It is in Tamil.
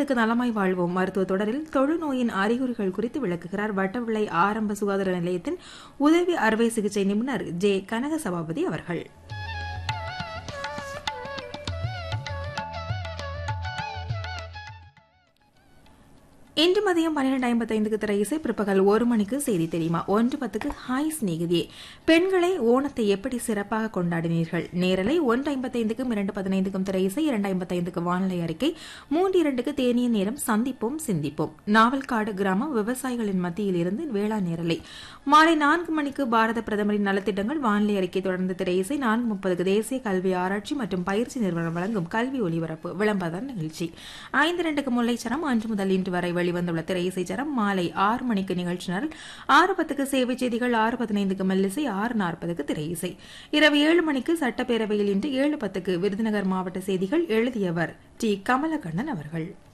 முப்பதுக்கு நலமாய் வாழ்வோம் மருத்துவ தொடரில் தொழுநோயின் அறிகுறிகள் குறித்து விளக்குகிறார் வட்டவிளை ஆரம்ப சுகாதார நிலையத்தின் உதவி அறுவை சிகிச்சை நிபுணர் ஜே கனக சபாபதி அவர்கள் இன்று மதியம் பன்னிரண்டு ஐம்பத்தைந்துக்கு திரை இசை பிற்பகல் ஒரு மணிக்கு செய்தி தெரியுமா ஒன்று பத்துக்கு ஹாய் சிநேகிதியே பெண்களை ஓணத்தை எப்படி சிறப்பாக கொண்டாடினீர்கள் நேரலை ஒன்று ஐம்பத்தைந்துக்கும் இரண்டு பதினைந்துக்கும் திரை இசை இரண்டு ஐம்பத்தைந்துக்கு வானிலை அறிக்கை மூன்று இரண்டுக்கு தேனிய நேரம் சந்திப்போம் சிந்திப்போம் நாவல்காடு கிராமம் விவசாயிகளின் மத்தியில் இருந்து வேளாண் நேரலை மாலை நான்கு மணிக்கு பாரத பிரதமரின் நலத்திட்டங்கள் வானிலை அறிக்கை தொடர்ந்து திரை இசை நான்கு முப்பதுக்கு தேசிய கல்வி ஆராய்ச்சி மற்றும் பயிற்சி நிறுவனம் வழங்கும் கல்வி ஒலிபரப்பு விளம்பர நிகழ்ச்சி ஐந்து இரண்டுக்கு முல்லைச்சரம் அன்று முதல் இன்று வரை வெளிவந்துள்ள திரை இசைச்சரம் மாலை ஆறு மணிக்கு நிகழ்ச்சி நேரம் ஆறு பத்துக்கு சேவை செய்திகள் ஆறு பதினைந்துக்கு மெல்லிசை ஆறு நாற்பதுக்கு திரை இசை இரவு ஏழு மணிக்கு சட்டப்பேரவையில் இன்று ஏழு பத்துக்கு விருதுநகர் மாவட்ட செய்திகள் எழுதியவர் டி கமலக்கண்ணன் அவர்கள்